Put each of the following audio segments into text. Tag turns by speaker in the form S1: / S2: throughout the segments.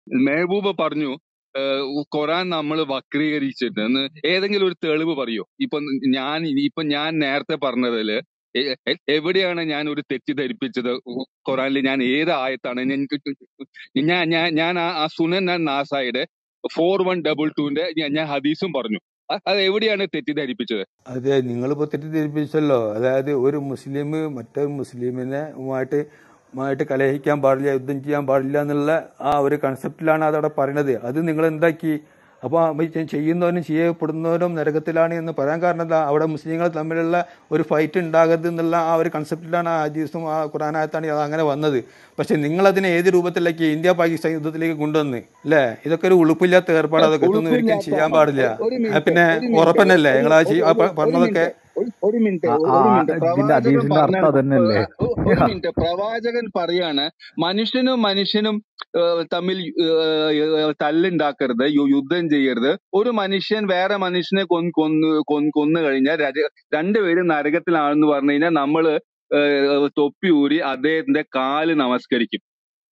S1: മെഹബൂബ് പറഞ്ഞു ഏഹ് ഖുറാൻ നമ്മൾ വക്രീകരിച്ചിട്ട് എന്ന് ഏതെങ്കിലും ഒരു തെളിവ് പറയോ ഇപ്പൊ ഞാൻ ഇപ്പൊ ഞാൻ നേരത്തെ പറഞ്ഞതില് എ- എ- എവിടെയാണ് ഞാൻ ഒരു തെറ്റിദ്ധരിപ്പിച്ചത് ഖുറാനിൽ ഞാൻ ഏത് ആയത്താണ് ഞാൻ ഞാൻ ഞാൻ ഞാൻ ആ ആ സുനൻ ആൻഡ് നാസായുടെ ഫോർ വൺ ഡബിൾ ടുവിന്റെ ഞാൻ ഞാൻ ഹദീസും പറഞ്ഞു അ- അത് എവിടെയാണ് തെറ്റിദ്ധരിപ്പിച്ചത്
S2: അതെ നിങ്ങളിപ്പോൾ തെറ്റിദ്ധരിപ്പിച്ചല്ലോ അതായത് ഒരു മുസ്ലിം മറ്റൊരു മുസ്ലിമിനെ മായിട്ട് മായിട്ട് കലഹിക്കാൻ പാടില്ല യുദ്ധം ചെയ്യാൻ പാടില്ല എന്നുള്ള ആ ഒരു കൺസെപ്റ്റിലാണ് അതവിടെ പറയുന്നത് അത് നിങ്ങൾ എന്താക്കി അപ്പോൾ ചെയ്യുന്നവനും ചെയ്യപ്പെടുന്നവനും നരകത്തിലാണ് എന്ന് പറയാൻ കാരണം എന്താ അവിടെ മുസ്ലിങ്ങൾ തമ്മിലുള്ള ഒരു ഫൈറ്റ് ഉണ്ടാകരുത് എന്നുള്ള ആ ഒരു കൺസെപ്റ്റിലാണ് ആ ഹദീസും ആ ഖുറാനായത്താണ് അത് അങ്ങനെ വന്നത് പക്ഷെ നിങ്ങൾ അതിനെ ഏത് രൂപത്തിലേക്ക് ഇന്ത്യ പാകിസ്ഥാൻ യുദ്ധത്തിലേക്ക് കൊണ്ടുവന്ന് അല്ലേ ഇതൊക്കെ ഒരു ഉളുപ്പില്ലാത്ത ഏർപ്പാട് അതൊക്കെ ഇതൊന്നും ഒരിക്കലും
S1: ഉളുപ്പില്ലാത്ത
S2: ചെയ്യാൻ
S1: ആ,
S2: പാടില്ല
S1: ഒരു ഒരു
S2: ആ,
S1: മിനിറ്റ്
S2: പിന്നെ
S1: ഒരു മിനിറ്റ്
S2: ഉറപ്പന്നല്ലേ നിങ്ങൾ ആ
S1: ഒരു
S2: ചെയ്- ആ
S1: ഒരു
S2: പ-
S1: ഒരു
S2: പറഞ്ഞതൊക്കെ
S1: മിനിറ്റ് ഒരു ഒരു മിനിറ്റ്
S3: ആ
S1: ഒരു
S3: ആ,
S1: മിനിറ്റ്
S3: ഇതിന്റെ
S1: പ്രവാചകൻ
S3: ഹദീസിന്റെ
S1: പറഞ്ഞ
S3: അർത്ഥം അതന്നെയല്ലേ
S1: ഏഹ്, ഒരു മിനിറ്റ് പ്രവാചകൻ പറയാണ് മനുഷ്യനും മനുഷ്യനും ഏഹ്, തമ്മിൽ ഏഹ്, തല്ലുണ്ടാക്കരുത് യു- യുദ്ധം ചെയ്യരുത് ഒരു മനുഷ്യൻ വേറെ മനുഷ്യനെ കൊന്ന് കൊന്ന് കൊന്ന് കൊന്നു കഴിഞ്ഞാൽ ര- രണ്ടുപേരും നരകത്തിലാണെന്ന് പറഞ്ഞു കഴിഞ്ഞാൽ നമ്മള് ഏഹ്, തൊപ്പി ഊരി അദ്ദേഹത്തിന്റെ കാല് നമസ്കരിക്കും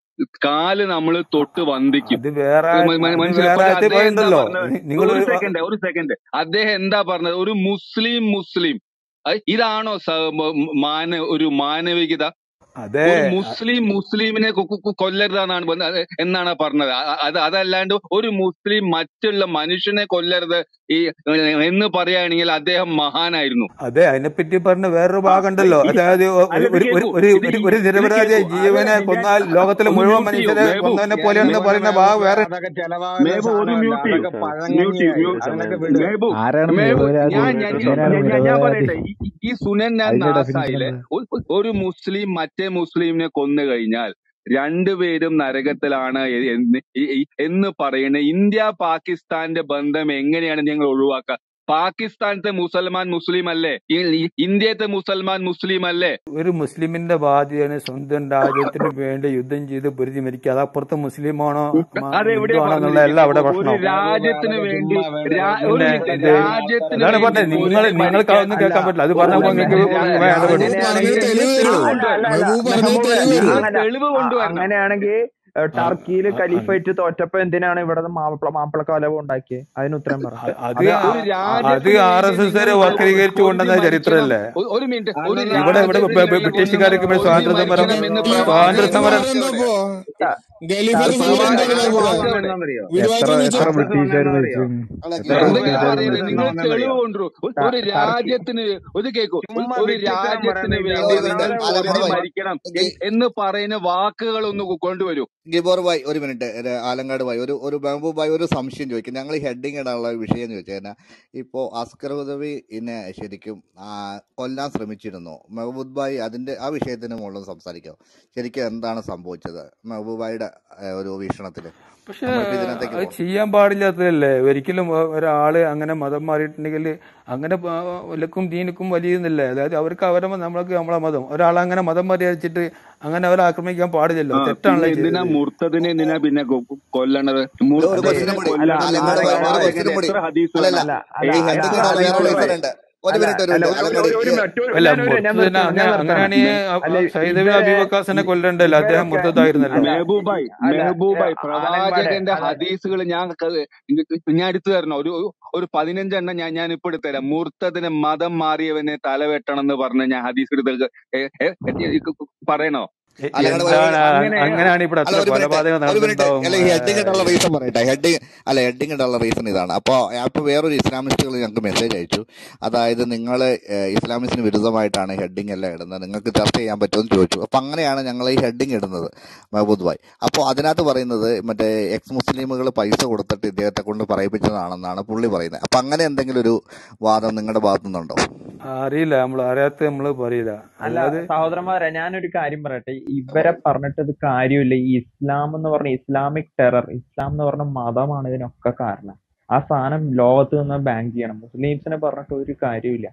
S1: കാല് നമ്മൾ തൊട്ട് വന്ദിക്കും
S2: അത് വേറെ
S1: മ- മ-
S2: അത്
S1: മനസ്സിലായി
S2: വേറെ
S1: പക്ഷെ
S2: ആയത്തിൽ
S1: അദ്ദേഹം എന്താ
S2: പറയുന്നുണ്ടല്ലോ
S1: പറഞ്ഞത്
S2: നിങ്ങൾ
S1: ഒരു സെക്കൻഡ് ഒരു സെക്കൻഡ് അദ്ദേഹം എന്താ പറഞ്ഞത് ഒരു മുസ്ലിം മുസ്ലിം അത് ഇതാണോ സ- മ- മ- മാന ഒരു മാനവികത
S2: അതെ
S1: ഒരു മുസ്ലിം മുസ്ലിമിനെ കൊ- കൊ- കൊല്ലരുതെന്നാണ് പറഞ്ഞത്. അത് എന്നാണ് പറഞ്ഞത് അ- അ- അത് അതല്ലാണ്ട് ഒരു മുസ്ലിം മറ്റുള്ള മനുഷ്യനെ കൊല്ലരുത് ഈ എന്ന് പറയുകയാണെങ്കിൽ അദ്ദേഹം മഹാനായിരുന്നു
S2: അതെ അതിനെപ്പറ്റി പറഞ്ഞ വേറൊരു
S1: ആ
S2: ഭാഗം ഉണ്ടല്ലോ
S1: ഈ-
S2: അതായത് ഒ-
S1: അല്ല
S2: ഒരു
S1: ഇത്
S2: ഒരു
S1: കേൾക്കൂ
S2: ഒരു
S1: ഇത്
S2: ഒരു
S1: ഈ-
S2: ഒരു
S1: ഇത്
S2: നിരപരാധിയ
S1: കേൾക്കൂ
S2: ജീവനെ
S4: അത്
S2: കൊന്നാൽ
S4: നിന്റെ
S2: ലോകത്തിലെ
S1: ഒന്ന്
S2: മുഴുവൻ
S1: മ്യൂട്ട് ചെയ്യൂ
S2: മനുഷ്യരെ
S1: മെഹബൂബ്
S2: കൊന്നതിനെ പോലെയാണെന്ന്
S4: എന്തുകൊണ്ട്
S2: പറയുന്ന
S4: മെഹബൂബ്
S2: ഭാഗം വേറെ
S4: അതൊക്കെ ചെലവാകുന്ന
S1: മെഹബൂബ് ഒന്ന്
S4: സാധനമല്ല
S1: മ്യൂട്ട് ചെയ്യൂ
S4: അതൊക്കെ
S1: മ്യൂട്ട് ചെയ്യൂ
S4: പഴങ്ങഞ്ഞിയായി
S1: മ്യൂട്ട്
S4: അതിനൊക്കെ വിട്
S1: മെഹബൂബ്
S3: ആരാണ്
S1: മെഹബൂബ്
S3: നിരപരാധി
S1: ഞാൻ ഞാൻ ഞാൻ
S3: എങ്ങനെയാണ്
S1: ഞാൻ- ഞാൻ
S3: നിരപരാധി
S1: പറയട്ടെ ഈ ഈ- ഈ സുനൻ ഞാൻ
S3: അതിന്റെ ഡെഫിനിഷൻ
S1: നാസായിലെ
S3: എന്താ
S1: ഒരു ഒരു മുസ്ലിം മറ്റേ മുസ്ലിമിനെ കൊന്നു കഴിഞ്ഞാൽ രണ്ടുപേരും നരകത്തിലാണ് എ- എന്ന് ഈ- ഈ- എന്ന് പറയുന്ന ഇന്ത്യ പാകിസ്ഥാന്റെ ബന്ധം എങ്ങനെയാണ് നിങ്ങൾ ഒഴിവാക്കുക പാകിസ്ഥാനത്തെ മുസൽമാൻ മുസ്ലിം അല്ലേ ഈ- ഈ ഇന്ത്യത്തെ മുസൽമാൻ മുസ്ലിം അല്ലേ
S2: ഒരു മുസ്ലിമിന്റെ ബാധ്യതയാണ് സ്വന്തം രാജ്യത്തിന് വേണ്ടി യുദ്ധം ചെയ്ത് പൊരുതി മരിക്കുക അത് അപ്പുറത്തെ മുസ്ലിമാണോ മ-
S1: അതെവിടെയാ
S2: ഹിന്ദു ആണോ എന്നുള്ള എല്ലാം അവിടെ
S1: പറഞ്ഞിരിക്കുന്നത് ഒരു
S2: പ്രശ്നം
S1: രാജ്യത്തിന്
S4: അതൊക്കെ
S1: വേണ്ടി
S4: ചുമ്മാ വെറുതെ
S1: രാ- ഒരു
S2: പിന്നെ
S1: മിനിറ്റ്
S2: ഇത്
S1: രാജ്യത്തിന്
S2: അതാണ്
S1: വേണ്ടി
S2: പറഞ്ഞത് നിങ്ങൾ
S1: പൊരുതി
S2: നിങ്ങൾക്ക്
S1: മരിക്കാൻ
S2: അതൊന്നും
S3: അല്ല
S2: കേൾക്കാൻ പറ്റില്ല അത്
S1: ഒരു
S2: പറഞ്ഞപ്പോൾ
S1: മിനിറ്റ്
S2: നിങ്ങൾക്ക്
S1: രാ-
S2: വേണ്ടത്
S1: രാ-
S2: പെടും
S1: നിങ്ങൾ
S5: മെഹബൂബ് പറഞ്ഞൊരു
S1: തെളിവ്
S5: തെളിവ് തരൂ
S1: കൊണ്ടുവരണം
S5: മെഹബൂബ് പറഞ്ഞൊരു
S6: മെഹബൂബ്
S5: തെളിവ് തരൂ
S1: നിങ്ങൾ
S6: അങ്ങനല്ല
S1: തെളിവ്
S6: അ-
S1: കൊണ്ടുവരണം
S6: അങ്ങനെയാണെങ്കിൽ
S2: ആ,
S6: ടർക്കിയിൽ
S2: ആ, ആ,
S6: ഖലീഫായിട്ട് തോറ്റപ്പോ എന്തിനാണ് ഇവിടെ മാപ്പിള മാപ്പിള കലവ് ഉണ്ടാക്കിയത് അതിന് ഉത്തരം പറ
S2: അത് അത്
S1: ഒരു
S2: ആ-
S1: ഒരു
S2: അത്
S1: രാജ്യത്തിന്
S2: ആർ
S1: വേണ്ടി
S2: എസ് എസ്
S1: നിങ്ങൾ
S2: വക്രീകരിച്ചു
S1: പൊരുതി
S2: കൊണ്ടുവന്ന
S1: മരിക്കണം
S2: ചരിത്രമല്ലേ
S1: ഒ- ഒരു മിനിറ്റ് ഒരു
S4: അല്ലല്ല
S2: ഇവിടെ ഇവിടെ
S1: രാജ്യത്തിന്
S2: ബ- ബ-
S1: വേണ്ടി
S2: ബ്രിട്ടീഷുകാർക്ക്
S1: പൊരുതി
S2: സ്വാതന്ത്ര്യ സമരം
S1: മരിക്കണം എന്ന്
S5: ഈ
S2: സ്വാതന്ത്ര്യ
S5: ഖലീഫ
S2: സമരം
S5: പറഞ്ഞപ്പോ ഖലീഫയുടെ
S6: ടർക്കി
S5: സമരം
S1: പ്രവാചകന്റെ
S5: എന്താണ് മെഹബൂബ്
S1: വാക്ക് എവിടെ
S4: എന്താണെന്നറിയോ
S3: എത്ര
S5: ഗുരുവായൂരിൽ വെച്ച്
S3: എത്ര
S4: അർത്ഥം
S3: ബ്രിട്ടീഷുകാർ
S4: എന്താണെന്നറിയോ
S3: മരിച്ചു
S5: അല്ല
S3: എത്ര
S1: എന്തെങ്കിലും
S5: ഗുരുവായൂർ
S3: ബ്രിട്ടീഷുകാർ
S1: പറയരുത്
S3: മരിച്ചു
S1: നിങ്ങൾ
S4: എന്താണെന്നറിയോ
S1: തെളിവ് കൊണ്ടുവരൂ ഒരു ഒരു
S6: ടർക്കി
S1: രാജ്യത്തിന് ഒരു കേക്കൂ ഒരു
S4: ചുമ്മാ
S1: ഒരു
S4: വിട്ടിത്തരം
S1: രാജ്യത്തിന്
S4: പറയുന്നത്
S1: വേണ്ടി
S5: ഒരു
S1: നിങ്ങൾ
S5: മിനിറ്റ്
S7: അല്ല
S1: പൊരുതി
S7: മുറവായി
S1: മരിക്കണം എ- എന്ന് പറയുന്ന വാക്കുകൾ ഒന്ന് കൊണ്ടുവരൂ
S7: ഗിബോർ ഭായ് ഒരു മിനിറ്റ് ഒരു ആലങ്കാട് ഭായ് ഒരു ഒരു മെഹബൂബ് ഭായ് ഒരു സംശയം ചോദിക്കും ഞങ്ങൾ ഈ ഹെഡിങ് ഇടാനുള്ള വിഷയം എന്ന് ചോദിച്ചു കഴിഞ്ഞാൽ ഇപ്പോൾ അസ്കർ ഉദവി ഇന്നെ ശരിക്കും ആ, കൊല്ലാൻ ശ്രമിച്ചിരുന്നു മെഹബൂബ് ഭായ് അതിന്റെ ആ വിഷയത്തിന് മുകളിൽ സംസാരിക്കാം ശരിക്കും എന്താണ് സംഭവിച്ചത് മെഹബൂബ് ഭായിയുടെ ഏഹ്, ഒരു വീക്ഷണത്തിൽ
S2: പക്ഷെ
S7: നമ്മളിപ്പോൾ ഇതിനകത്തേക്ക്
S2: അത്
S7: പോകണം
S2: ചെയ്യാൻ പാടില്ലാത്തതല്ലേ ഒരിക്കലും ഒ- ഒരാള് അങ്ങനെ മതം മാറിയിട്ടുണ്ടെങ്കിൽ അങ്ങനെ പ- ഒലക്കും ദീനക്കും വലിയുന്നില്ലേ അതായത് അവർക്ക് അവരെ മതം, നമ്മൾക്ക് നമ്മളെ മതം ഒരാളങ്ങനെ മതം മാറി വെച്ചിട്ട് അങ്ങനെ അവരെ ആക്രമിക്കാൻ പാടില്ലല്ലോ
S1: ആ പിന്നെ
S2: തെറ്റാണല്ലോ
S1: എന്തിനാ
S2: ചെയ്തത്
S1: മുർത്തതിനെ എന്തിനാ പിന്നെ കൊ- കൊ- കൊല്ലണത്
S7: ഒരു ഒരു
S1: മുർത്തതിനെ
S7: ക്വസ്റ്റിനും കൂടി
S6: അല്ല
S7: ആലങ്കാട് ഭായ് ഒരു
S6: ആരെ
S7: ക്വസ്റ്റിനും കൂടി
S1: എത്ര ഹദീസ്
S7: അല്ലല്ല
S1: വേണം
S6: അല്ല അല്ല
S7: ഈ
S1: ഏ-
S6: അല്ല
S7: ഹെഡിങ്
S1: എത്ര
S7: ഇടാനുള്ള
S1: ഹദീസ്
S7: വേറെ
S1: വേണം
S7: റീസൺ ഉണ്ട് ഒരു
S6: അല്ല
S7: മിനിറ്റ് ഒരു
S6: അല്ല
S7: മിനിറ്റ്
S6: ഒരു ഒരു
S7: ആലങ്കാട്
S6: ഒരു
S7: ഈ
S6: മിനിറ്റ് ഒരു-
S2: അല്ല
S6: ഞാൻ ഒരു ഞാൻ
S2: മുർത്തദിന
S6: നിർത്താം ഞാൻ നിർത്താം
S2: അങ്ങനെയാണെങ്കിൽ
S6: അല്ല
S2: സൈദവി
S6: ഇവരെ
S2: അബിവക്കാസിനെ കൊല്ലണ്ടല്ലോ അദ്ദേഹം
S6: ഇവരൊക്കെ
S2: മുർത്തതായിരുന്നല്ലോ
S6: അല്ല
S1: മെഹബൂബായി
S6: അല്ല
S1: മെഹബൂബായി
S6: ആലങ്പാടെ
S1: പ്രവാചകന്റെ
S6: അല്ല
S1: ഹദീസുകൾ ഞാൻ ക- ഞാൻ എടുത്തു തരണം ഒരു ഒരു പതിനഞ്ചെണ്ണം ഞാൻ ഞാൻ ഇപ്പൊ എടുത്തു തരാം മുർത്തതിന് മതം മാറിയവനെ തലവെട്ടണം എന്ന് പറഞ്ഞ് ഞാൻ ഹദീസ് എടുത്ത് ഏ- ഏ- ഏ- പറയണോ
S2: എ-
S7: ആലങ്കാട് ഭായ്
S2: എന്താണ്
S1: അങ്ങനെ
S2: അങ്ങനെയാണ് ഇവിടെ
S7: അല്ല
S2: അത്ര
S7: ഒരു മിനിറ്റ്
S2: കൊലപാതകം
S7: ഒരു മിനിറ്റ്
S2: നടന്നിട്ടുണ്ടാവും
S7: അല്ല ഈ ഹെഡിങ് ഇടാനുള്ള റീസൺ പറയട്ടെ ഹെഡിങ് അല്ല ഹെഡിങ് ഇടാനുള്ള റീസൺ ഇതാണ് അപ്പോൾ അപ്പോൾ വേറൊരു ഇസ്ലാമിസ്റ്റുകൾ ഞങ്ങൾക്ക് മെസ്സേജ് അയച്ചു അതായത് നിങ്ങൾ ഇസ്ലാമിസ്റ്റിന് വിരുദ്ധമായിട്ടാണ് ഹെഡിങ് എല്ലാം ഇടുന്നത് നിങ്ങൾക്ക് ചർച്ച ചെയ്യാൻ പറ്റുമെന്ന് ചോദിച്ചു അപ്പോൾ അങ്ങനെയാണ് ഞങ്ങൾ ഈ ഹെഡിങ് ഇടുന്നത് മഹബൂദ് ഭായ് അപ്പോൾ അതിനകത്ത് പറയുന്നത് മറ്റേ എക്സ് മുസ്ലിമുകൾ പൈസ കൊടുത്തിട്ട് ഇദ്ദേഹത്തെ കൊണ്ട് പറയിപ്പിച്ചതാണെന്നാണ് പുള്ളി പറയുന്നത് അപ്പം അങ്ങനെ എന്തെങ്കിലും ഒരു വാദം നിങ്ങളുടെ ഭാഗത്തു നിന്നുണ്ടോ
S2: അറിയില്ല നമ്മൾ അറിയാത്ത നമ്മള് പറയില്ല
S6: അല്ല
S2: അല്ലാതെ
S6: സഹോദരന്മാരെ ഞാനൊരു കാര്യം പറയട്ടെ ഇവരെ പറഞ്ഞിട്ട് ഇത് കാര്യമില്ല ഈ ഇസ്ലാം എന്ന് പറഞ്ഞ ഇസ്ലാമിക് ടെറർ ഇസ്ലാം എന്ന് പറഞ്ഞ മതമാണ് ഇതിനൊക്കെ കാരണം ആ സാധനം ലോകത്ത് നിന്ന് ബാൻ ചെയ്യണം മുസ്ലിംസിനെ പറഞ്ഞിട്ട് ഒരു കാര്യമില്ല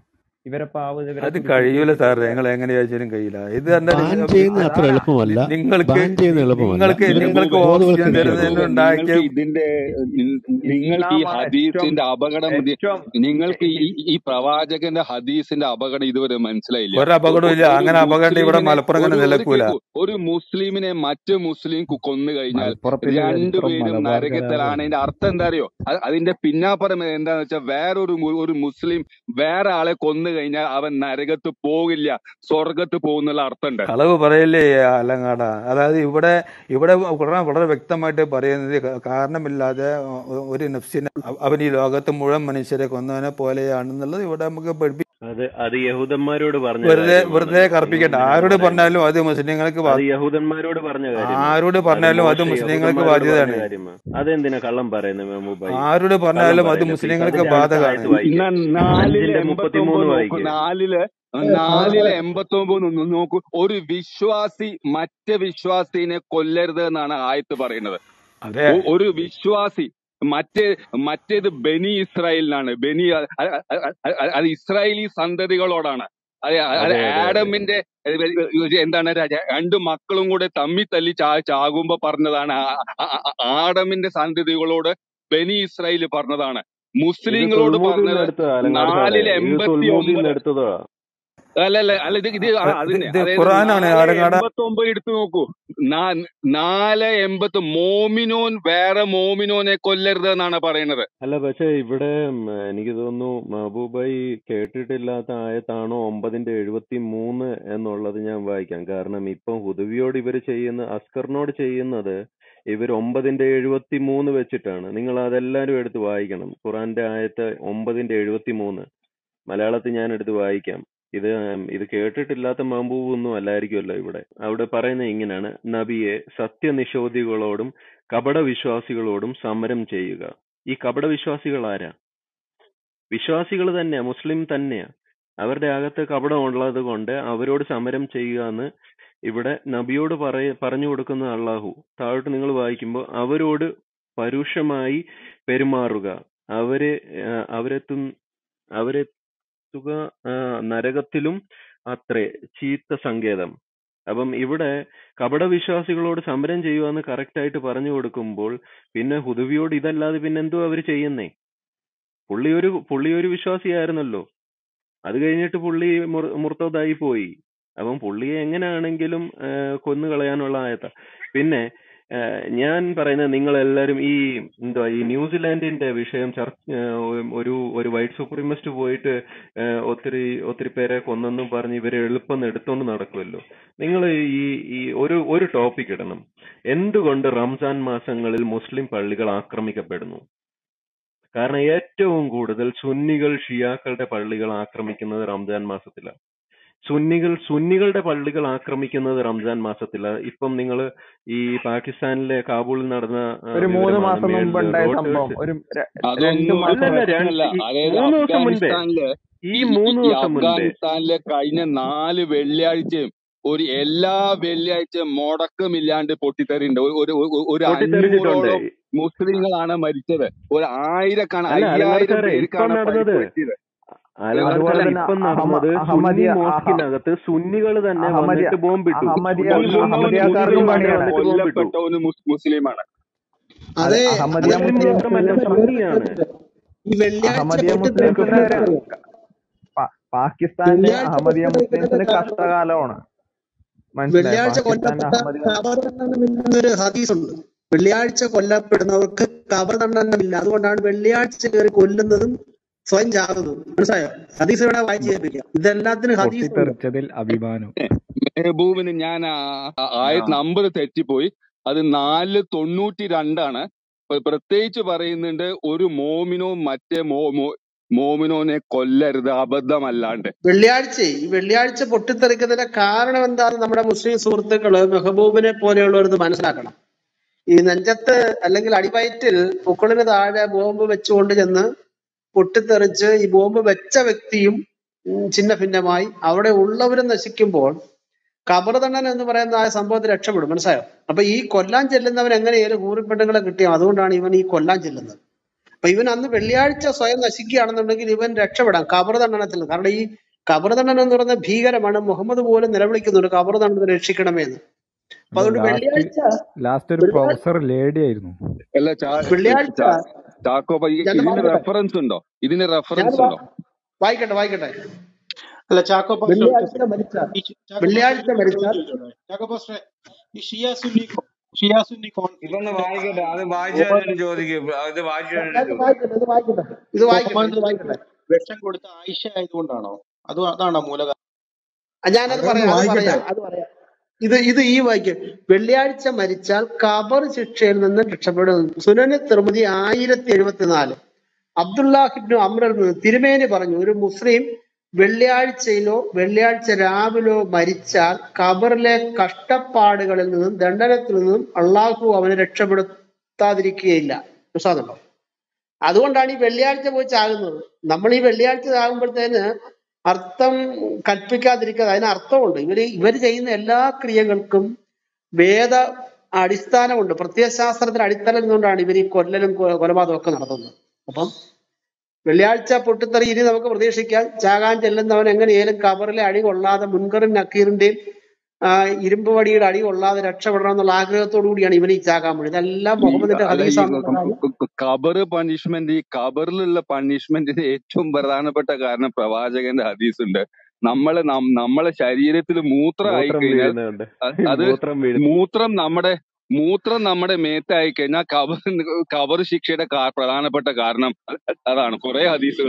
S6: ഇവരെ പാവം ഇവരെ
S2: അത്
S6: കുടിപ്പിച്ച്
S2: കഴിയൂല സാറേ
S6: കുടിപ്പിച്ച്
S2: ഞങ്ങൾ എങ്ങനെ ചോദിച്ചാലും കഴിയില്ല ഇത് പറഞ്ഞാൽ
S3: ബാൻ
S2: നിങ്ങൾ
S3: ചെയ്യുന്നത് അത്ര
S6: അതാണ്
S3: എളുപ്പമല്ല
S2: നിങ്ങൾക്ക്
S3: ബാൻ ചെയ്യുന്നത് എളുപ്പമല്ല
S2: നിങ്ങൾക്ക്
S3: ഇവരെ
S2: നിങ്ങൾക്ക്
S1: മെഹബൂബെ
S2: ഓക്സിജൻ
S3: ബോധവൽക്കരിക്കണം
S2: തരുന്നതിന്
S1: മെഹബൂബെ
S2: ഉണ്ടാക്കിയ
S1: നിങ്ങൾക്ക് ഇതിന്റെ നി- നിങ്ങൾക്ക് ഈ
S6: ഇസ്ലാമാണ് ഏറ്റവും
S1: ഹദീസിന്റെ അപകടം ഇത്
S6: ഏറ്റവും
S1: നിങ്ങൾക്ക് ഈ
S6: ഇസ്
S1: ഈ പ്രവാചകന്റെ ഹദീസിന്റെ അപകടം ഇതുവരെ മനസ്സിലായില്ല
S2: ഒരു
S1: ഒ-
S2: അപകടവും
S1: ഒ-
S2: ഇല്ല
S1: ഒരു
S2: അങ്ങനെ അപകടം ഇവിടെ
S1: മുസ്ലിമിനെ
S2: മലപ്പുറം അങ്ങനെ
S1: ഒരു ഒരു
S2: നിലക്കൂല
S1: കേക്കു ഒരു മുസ്ലിമിനെ മറ്റു മുസ്ലിം കു- കൊന്നു കഴിഞ്ഞാൽ
S6: മലപ്പുറത്തിന്റെ ചരിത്രം
S1: രണ്ടുപേരും
S6: മലബാർ
S1: നരകത്തിലാണ്
S6: കലാപമാണ്
S1: അതിന്റെ അർത്ഥം എന്താ അറിയോ അത് അതിന്റെ പിന്നാപ്പുറം എന്താന്ന് വെച്ചാൽ വേറൊരു മു- ഒരു മുസ്ലിം വേറെ ആളെ കൊന്നു കഴിഞ്ഞാൽ അവൻ നരകത്ത് പോകില്ല സ്വർഗത്ത് പോകുന്നുള്ള അർത്ഥമുണ്ട്
S2: കളവ് പറയല്ലേ അലങ്ങാട അതായത് ഇവിടെ ഇവിടെ ഖുർആൻ വളരെ വ്യക്തമായിട്ട് പറയുന്നത് ക- കാരണമില്ലാതെ ഒ- ഒരു നഫ്സിനെ അവ- അവൻ ഈ ലോകത്ത് മുഴുവൻ മനുഷ്യരെ കൊന്നവനെ പോലെയാണെന്നുള്ളത് ഇവിടെ നമുക്ക് പഠിപ്പി
S4: അത് അത് യഹൂദന്മാരോട് പറഞ്ഞ
S2: വെറുതെ
S4: കാര്യമാണ്
S2: വെറുതെ
S4: നിങ്ങൾ
S2: കർപ്പിക്കട്ടെ
S4: എന്തിനാണ്
S2: ആരോട്
S4: പറയുന്നത്
S2: പറഞ്ഞാലും അത് മുസ്ലിങ്ങൾക്ക്
S4: അത്
S2: ബാ-
S4: യഹൂദന്മാരോട് പറഞ്ഞ കാര്യമാണ്
S2: ആരോട്
S4: അത്
S2: പറഞ്ഞാലും അത്
S4: മോശ
S2: മുസ്ലിങ്ങൾക്ക്
S4: യഹൂദന്മാരോട് പറഞ്ഞ
S2: ബാധ്യതയാണ്
S4: കാര്യമാണ് അതെന്തിനാ കള്ളം പറയുന്നത് മെഹബൂബായി
S2: ആരോട്
S4: കള്ളം
S2: പറഞ്ഞാലും അത്
S4: പറയില്ല പ്ലീസ്
S2: മുസ്ലിങ്ങൾക്ക്
S4: അതിന്റെ അടുത്ത
S2: ബാധകമാണ്
S4: ആയത്ത് വായിക്കേ
S1: എന്നാ നാലില്
S4: അഞ്ചിന്റെ
S1: എൺപത്തി
S4: മുപ്പത്തിമൂന്ന്
S1: ഒമ്പത് നോക്കൂ
S4: വായിക്കേ
S1: നാലില് നാലില് എൺപത്തി ഒമ്പത് നോക്കൂ ഒരു വിശ്വാസി മറ്റേ വിശ്വാസിനെ കൊല്ലരുത് എന്നാണ് ആയത്ത് പറയുന്നത്
S2: അതെ
S1: ഒ- ഒരു വിശ്വാസി മറ്റേ മറ്റേത് ബനി ഇസ്രായേലിനാണ് ബനി അ- അ- അ- അ- അ- അത് ഇസ്രായേലി സന്തതികളോടാണ് അത് അത്
S4: അതെ അതെ അതെ
S1: ആഡമിന്റെ ഏ, ഒരു എന്താണ് ര- രണ്ട് മക്കളും കൂടെ തമ്മി തല്ലി ചാ ചാകുമ്പോ പറഞ്ഞതാണ് ആ- ആ- ആ- ആഡമിന്റെ സന്തതികളോട് ബനി ഇസ്രായേൽ പറഞ്ഞതാണ്
S4: ഇത്
S1: മുസ്ലിങ്ങളോട്
S4: തുൽമൂദിൽ നിന്ന്
S1: പറഞ്ഞത്
S4: എടുത്തതാ അലങ്കാട് സാറേ
S1: നാലില്
S4: ഇത്
S1: എൺപത്തി
S4: തുൽമൂദിൽ നിന്ന്
S1: ഒമ്പത്
S4: എടുത്തതാ
S1: അല്ല അല്ല അല്ല ഇത് ഇത് ആ,
S2: ഇത്
S1: അതിന്
S2: ഇത്
S1: അതായത്
S2: ഖുർആനാണ്
S1: നാല്
S2: ആലങ്ങാട
S1: എൺപത്തി ഒമ്പത് എടുത്തു നോക്കൂ നാ- നാല് എൺപത്തി മോമിനോൻ വേറെ മോമിനോനെ കൊല്ലരുത് എന്നാണ് പറയുന്നത്
S4: അല്ല പക്ഷെ ഇവിടെ ഉം, എനിക്ക് തോന്നുന്നു മഹബൂബായി കേട്ടിട്ടില്ലാത്ത ആയത്താണോ ഒമ്പതിന്റെ എഴുപത്തി മൂന്ന് എന്നുള്ളത് ഞാൻ വായിക്കാം കാരണം ഇപ്പം ഹുദവിയോട് ഇവർ ചെയ്യുന്ന അസ്കറിനോട് ചെയ്യുന്നത് ഇവർ ഒമ്പതിന്റെ എഴുപത്തി മൂന്ന് വെച്ചിട്ടാണ് നിങ്ങൾ അതെല്ലാരും എടുത്ത് വായിക്കണം ഖുറാന്റെ ആയത്ത് ഒമ്പതിന്റെ എഴുപത്തി മൂന്ന് മലയാളത്തിൽ ഞാൻ എടുത്ത് വായിക്കാം ഇത് ഉം, ഇത് കേട്ടിട്ടില്ലാത്ത മഹബൂബ് ഒന്നും അല്ലായിരിക്കുമല്ലോ ഇവിടെ അവിടെ പറയുന്നത് ഇങ്ങനെയാണ് നബിയെ സത്യനിഷോധികളോടും കപട വിശ്വാസികളോടും സമരം ചെയ്യുക ഈ കപട വിശ്വാസികൾ ആരാ വിശ്വാസികൾ തന്നെയാ മുസ്ലിം തന്നെയാ അവരുടെ അകത്ത് കപടം ഉള്ളത് കൊണ്ട് അവരോട് സമരം ചെയ്യുക എന്ന് ഇവിടെ നബിയോട് പറയ പറഞ്ഞു കൊടുക്കുന്ന അള്ളാഹു താഴോട്ട് നിങ്ങൾ വായിക്കുമ്പോൾ അവരോട് പരുഷമായി പെരുമാറുക അവരെ ആ, അവരെത്തും അവരെത്തുക ആ, നരകത്തിലും അത്രേ ചീത്ത സങ്കേതം അപ്പം ഇവിടെ കപടവിശ്വാസികളോട് സമരം ചെയ്യുക എന്ന് കറക്റ്റ് ആയിട്ട് പറഞ്ഞു കൊടുക്കുമ്പോൾ പിന്നെ ഹുദവിയോട് ഇതല്ലാതെ പിന്നെ എന്തോ അവർ ചെയ്യുന്നേ പുള്ളി ഒരു പുള്ളി ഒരു വിശ്വാസിയായിരുന്നല്ലോ അത് കഴിഞ്ഞിട്ട് പുള്ളി മുർ- മുർത്തതായി പോയി അപ്പം പുള്ളിയെ എങ്ങനെയാണെങ്കിലും ആ, കൊന്നു കളയാനുള്ള ആയത്ത പിന്നെ ആ, ഞാൻ പറയുന്നത് നിങ്ങൾ എല്ലാവരും ഈ എന്തുവാ ഈ ന്യൂസിലാൻഡിന്റെ വിഷയം ചർച്ച ആ, ഒരു ഒരു വൈറ്റ് സുപ്രീമിസ്റ്റ് പോയിട്ട് ആ, ഒത്തിരി ഒത്തിരി പേരെ കൊന്നെന്നും പറഞ്ഞ് ഇവരെ എളുപ്പം എടുത്തോണ്ട് നടക്കുമല്ലോ നിങ്ങൾ ഈ ഈ ഒരു ഒരു ടോപ്പിക് ഇടണം എന്തുകൊണ്ട് റംസാൻ മാസങ്ങളിൽ മുസ്ലിം പള്ളികൾ ആക്രമിക്കപ്പെടുന്നു കാരണം ഏറ്റവും കൂടുതൽ സുന്നികൾ ഷിയാക്കളുടെ പള്ളികൾ ആക്രമിക്കുന്നത് റംസാൻ മാസത്തിലാണ് സുന്നികൾ സുന്നികളുടെ പള്ളികൾ ആക്രമിക്കുന്നത് റംസാൻ മാസത്തിലാണ് ഇപ്പം നിങ്ങൾ ഈ പാകിസ്ഥാനിലെ കാബൂളിൽ നടന്ന ആ,
S6: ഒരു മൂന്ന്
S4: വിവരമാണ്
S6: മാസം മുമ്പ്
S4: മേളില്
S6: ഉണ്ടായ സംഭവം
S4: റോട്ടേഴ്സ്
S6: ഒരു ര- രണ്ട്
S1: അതൊന്നും
S6: മാസം
S4: അല്ലല്ല രണ്ട്
S1: പ്രശ്നമല്ല
S4: ഈ
S1: അതായത്
S4: മൂന്ന് ദിവസം മുൻപേ
S1: അഫ്ഗാനിസ്ഥാനില്
S4: ഈ
S1: ഈ
S4: മൂന്ന്
S1: ഈ
S4: ദിവസം മുൻപേ
S1: അഫ്ഗാനിസ്ഥാനിലെ കഴിഞ്ഞ നാല് വെള്ളിയാഴ്ചയും ഒരു എല്ലാ വെള്ളിയാഴ്ചയും മുടക്കമില്ലാണ്ട് പൊട്ടിത്തെറിയുണ്ട് ഒരു ഒരു ഒരു- ഒരു
S4: പൊട്ടിത്തെറിച്ചിട്ടുണ്ട്
S1: അഞ്ഞൂറോളം മുസ്ലിങ്ങളാണ് മരിച്ചത് ഒരു ആയിരക്കാണ്
S4: അല്ല അലങ്കാട്
S1: അയ്യായിരം
S4: സാറേ ഇപ്പം
S1: പേർക്കാണ്
S4: നടന്നത്
S1: പരിക്ക് പറ്റിയത്
S4: അലങ്കാട്
S6: അതുപോലെ
S4: സാറേ
S6: തന്നെ
S4: ഇപ്പം
S6: അഹമ്മ
S4: നടന്നത് സുന്നി
S6: അഹമ്മദിയ അഹ
S4: മോസ്കിനകത്ത് സുന്നികൾ തന്നെ
S6: അഹമ്മദിയ
S4: വന്നിട്ട് ബോംബിട്ടു
S6: അഹമ്മദിയ
S1: കൊല്ലുന്നവന്
S6: അഹമ്മദിയാക്കാർക്കും
S4: സുന്നികൾ തന്നെ
S1: മുസ്ലിമാണ്
S6: പണിയാണ്
S4: വന്നിട്ട് ബോംബിട്ടു
S1: കൊല്ലപ്പെട്ടവന് മുസ്- മുസ്ലിമാണ്
S6: അതെ
S5: അതെ
S6: അഹമ്മദിയ
S5: അതെ
S4: മുസ്ലിം
S6: മുസ്ലിംസിന്
S4: മാത്രമല്ല സുന്നിയാണ്
S5: ഈ വെള്ളിയാഴ്ച
S6: അഹമ്മദിയ
S5: പൊട്ടിത്തെറിക്കുന്ന
S6: മുസ്ലിംസിന് പാ- പാകിസ്ഥാനിലെ
S5: വെള്ളിയാഴ്ച
S6: അഹമ്മദിയ മുസ്ലിംസിന്
S5: പൊട്ടിത്തെറിക്കുന്ന
S6: കഷ്ടകാലമാണ് മനസ്സിലായോ
S5: വെള്ളിയാഴ്ച
S6: പാകിസ്ഥാനിലെ
S5: കൊല്ലപ്പെട്ട
S6: അഹമ്മദിയ
S5: കബർദണ്ഡമില്ലെന്നൊരു ഹദീസുണ്ട് വെള്ളിയാഴ്ച കൊല്ലപ്പെടുന്നവർക്ക് കബർദണ്ഡമില്ല അതുകൊണ്ടാണ് വെള്ളിയാഴ്ച കയറി കൊല്ലുന്നതും സ്വയം ചാകുന്നതും മനസ്സിലായോ ഹദീസ് ഇവിടെ വായിച്ചു കേൾപ്പിക്കാം ഇതെല്ലാത്തിനും ഹദീസ് ഉണ്ട്
S8: പൊട്ടിത്തെറിച്ചതിൽ അഭിമാനം
S1: മെഹബൂബിന് ഞാൻ ആ ആ- ആയത്
S6: ആ
S1: നമ്പർ തെറ്റിപ്പോയി അത് നാല് തൊണ്ണൂറ്റി രണ്ടാണ് പ്ര- പ്രത്യേകിച്ച് പറയുന്നുണ്ട് ഒരു മോമിനോ മറ്റേ മോ മോ- മോമിനോനെ കൊല്ലരുത് അബദ്ധമല്ലാണ്ട്
S5: വെള്ളിയാഴ്ച ഈ വെള്ളിയാഴ്ച പൊട്ടിത്തെറിക്കുന്നതിന്റെ കാരണം എന്താണെന്ന് നമ്മുടെ മുസ്ലിം സുഹൃത്തുക്കള് മെഹബൂബിനെ പോലെയുള്ളവർ മനസ്സിലാക്കണം ഈ നെഞ്ചത്ത് അല്ലെങ്കിൽ അടിവയറ്റിൽ പൊക്കിളിന് താഴെ ബോംബ് വെച്ചുകൊണ്ട് ചെന്ന് പൊട്ടിത്തെറിച്ച് ഈ ബോംബ് വെച്ച വ്യക്തിയും ഉം, ഛിന്ന ഭിന്നമായി അവിടെ ഉള്ളവരും നശിക്കുമ്പോൾ കബറദണ്ഡൻ എന്ന് പറയുന്ന ആ സംഭവത്തിൽ രക്ഷപ്പെടും മനസ്സിലായോ അപ്പൊ ഈ കൊല്ലാൻ ചെല്ലുന്നവൻ എങ്ങനെയാലും കൂറിപ്പെണ്ണുങ്ങളെ കിട്ടിയോ അതുകൊണ്ടാണ് ഇവൻ ഈ കൊല്ലാൻ ചെല്ലുന്നത് അപ്പൊ ഇവൻ അന്ന് വെള്ളിയാഴ്ച സ്വയം നശിക്കുകയാണെന്നുണ്ടെങ്കിൽ ഇവൻ രക്ഷപ്പെടാം കബറദണ്ഡനത്തിൽ നിന്ന്. കാരണം ഈ കബർദണ്ഡനം എന്ന് പറയുന്നത് ഭീകരമാണ് മുഹമ്മദ് പോലും നിലവിളിക്കുന്നുണ്ട് കബർദണ്ഡനം രക്ഷിക്കണമേ എന്ന് അപ്പൊ
S3: അല്ല
S5: അതുകൊണ്ട്
S3: ലാസ്റ്റ്
S5: വെള്ളിയാഴ്ച
S3: ലാസ്റ്റ് ഒരു
S5: വെള്ളിയാഴ്ച
S3: പ്രൊഫസർ ലേഡി ആയിരുന്നു
S1: അല്ല ചാ
S5: വെള്ളിയാഴ്ച
S1: ചാ- ചാക്കോ പയ്യ
S5: ഞാൻ
S1: ഇതിന്
S5: വായിക്കട്ടെ
S1: റെഫറൻസ് ഉണ്ടോ ഇതിന്
S5: ഞാൻ
S1: റെഫറൻസ്
S5: വാ-
S1: ഉണ്ടോ
S5: വായിക്കട്ടെ വായിക്കട്ടെ
S8: അല്ല ചാക്കോ പാസ്റ്റർ ഒറ്റ
S5: വെള്ളിയാഴ്ച
S8: സെക്കൻഡ്
S5: മരിച്ചാൽ
S8: ഈ ച- ചാക്കോ പാസ്റ്റർ
S5: വെള്ളിയാഴ്ച
S8: എനിക്കൊരു
S5: മരിച്ചാൽ
S8: ചോദ്യം ചോദിച്ചോട്ടെ ചാക്കോ പാസ്റ്റർ ഈ ഷിയ സുന്നി ഷിയ സുന്നി
S9: ഇതൊന്ന്
S8: കോൺഫ്ലിക്റ്റിന്റെ
S9: വായിക്കട്ടെ അത് വായിച്ചു കഴിഞ്ഞിട്ട് ചോദിക്കും അത് വായിച്ചു
S5: ഞാൻ
S9: കഴിഞ്ഞിട്ട്
S5: ഇത്
S9: ചോദിക്കും
S5: വായിക്കട്ടെ ഇത് വായിക്കട്ടെ ഇത് വായിക്കട്ടെ ഇത്
S8: മുഹമ്മദ്
S5: വായിക്കട്ടെ
S8: വിഷം കൊടുത്ത ആയിഷ ആയതുകൊണ്ടാണോ അത് അതാണോ മൂലകാരണം
S5: ആ, ഞാനത്
S2: അതൊന്ന്
S5: പറയാം അത്
S2: വായിക്കട്ടെ
S5: പറയാം അത് പറയാം ഇത് ഇത് ഈ വാക്യം വെള്ളിയാഴ്ച മരിച്ചാൽ ഖബർ ശിക്ഷയിൽ നിന്ന് രക്ഷപ്പെടും സുനന് തിരുമതി ആയിരത്തി എഴുപത്തിനാല് അബ്ദുല്ലാഹിബ്നു അമ്രിൽ നിന്ന് തിരുമേനി പറഞ്ഞു ഒരു മുസ്ലിം വെള്ളിയാഴ്ചയിലോ വെള്ളിയാഴ്ച രാവിലോ മരിച്ചാൽ ഖബറിലെ കഷ്ടപ്പാടുകളിൽ നിന്നും ദണ്ഡനത്തിൽ നിന്നും അള്ളാഹു അവനെ രക്ഷപ്പെടുത്താതിരിക്കുകയില്ല വിശ്വാസമുണ്ടോ അതുകൊണ്ടാണ് ഈ വെള്ളിയാഴ്ച പോയി ചാകുന്നത് നമ്മൾ ഈ വെള്ളിയാഴ്ച ചാകുമ്പോഴത്തേന് അർത്ഥം കൽപ്പിക്കാതിരിക്കാതെ അതിന് അർത്ഥമുണ്ട് ഇവര് ഇവര് ചെയ്യുന്ന എല്ലാ ക്രിയകൾക്കും വേദ അടിസ്ഥാനമുണ്ട് പ്രത്യയശാസ്ത്രത്തിന് അടിത്തറ നിന്നുകൊണ്ടാണ് ഇവർ ഈ കൊല്ലലും കൊ- കൊലപാതകവും ഒക്കെ നടത്തുന്നത് അപ്പം വെള്ളിയാഴ്ച പൊട്ടിത്തെറി ഇനി നമുക്ക് പ്രതീക്ഷിക്കാം ചാകാൻ ചെല്ലുന്നവൻ എങ്ങനെയാലും കബറിലെ അടി കൊള്ളാതെ മുൻകറിൻ നക്കീറിന്റെയും ആ, ഇരുമ്പ് വടിയുടെ അടി കൊള്ളാതെ രക്ഷപ്പെടണം എന്നുള്ള ആഗ്രഹത്തോടു കൂടിയാണ് ഇവൻ ഈ ചാകാൻ വേണ്ടി ഇതെല്ലാം
S1: ഈ
S5: മുഹമ്മദിന്റെ
S1: അല്ല ഈ
S5: ഹദീസാണെന്നുള്ള കാര്യം
S1: കബറ് പണിഷ്മെന്റ് ഈ കബറിലുള്ള പണിഷ്മെന്റിന് ഏറ്റവും പ്രധാനപ്പെട്ട കാരണം പ്രവാചകന്റെ ഹദീസ് ഉണ്ട് നമ്മളെ നം- നമ്മളെ ശരീരത്തിൽ മൂത്രം ആയി
S4: മൂത്രം
S1: കഴിഞ്ഞാൽ
S4: വീഴുന്നുണ്ട്
S1: അ- അത്
S4: മൂത്രം വീഴുന്നു
S1: മൂത്രം നമ്മുടെ മൂത്രം നമ്മുടെ മേത്തായി കഴിഞ്ഞാൽ കബർ കബർ ശിക്ഷയുടെ കാ- പ്രധാനപ്പെട്ട കാരണം അ- അതാണ് കുറെ ഹദീസുകൾ